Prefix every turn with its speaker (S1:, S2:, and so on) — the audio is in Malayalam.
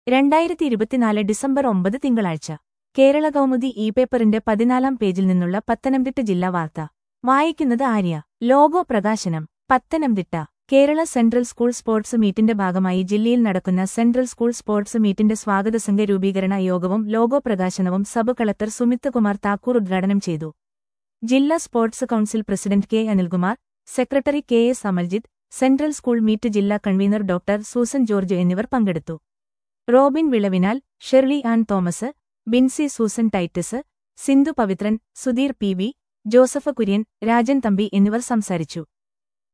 S1: രണ്ടായിരത്തി ഇരുപത്തിനാല് ഡിസംബർ ഒമ്പത് തിങ്കളാഴ്ച കേരള കൗമുദി ഇ പേപ്പറിന്റെ പതിനാലാം പേജിൽ നിന്നുള്ള പത്തനംതിട്ട ജില്ലാ വാർത്ത വായിക്കുന്നത് ആര്യ ലോഗോ പ്രകാശനം Pathanamthitta Kerala central school sports മീറ്റിന്റെ ഭാഗമായി ജില്ലയിൽ നടക്കുന്ന സെൻട്രൽ സ്കൂൾ സ്പോർട്സ് മീറ്റിന്റെ സ്വാഗതസംഘ രൂപീകരണ യോഗവും ലോഗോ പ്രകാശനവും സബ് കളക്ടർ സുമിത് കുമാർ താക്കൂർ ഉദ്ഘാടനം ചെയ്തു ജില്ലാ sports council president K Anilkumar secretary K S Amaljith central school meet ജില്ലാ കൺവീനർ ഡോക്ടർ സൂസൻ ജോർജ് എന്നിവർ പങ്കെടുത്തു റോബിൻ വിളവിനാൽ ഷെർലി ആൻ തോമസ് ബിൻസി സൂസൻ ടൈറ്റസ് സിന്ധു പവിത്രൻ സുധീർ പി വി ജോസഫ് കുര്യൻ രാജൻ തമ്പി എന്നിവർ സംസാരിച്ചു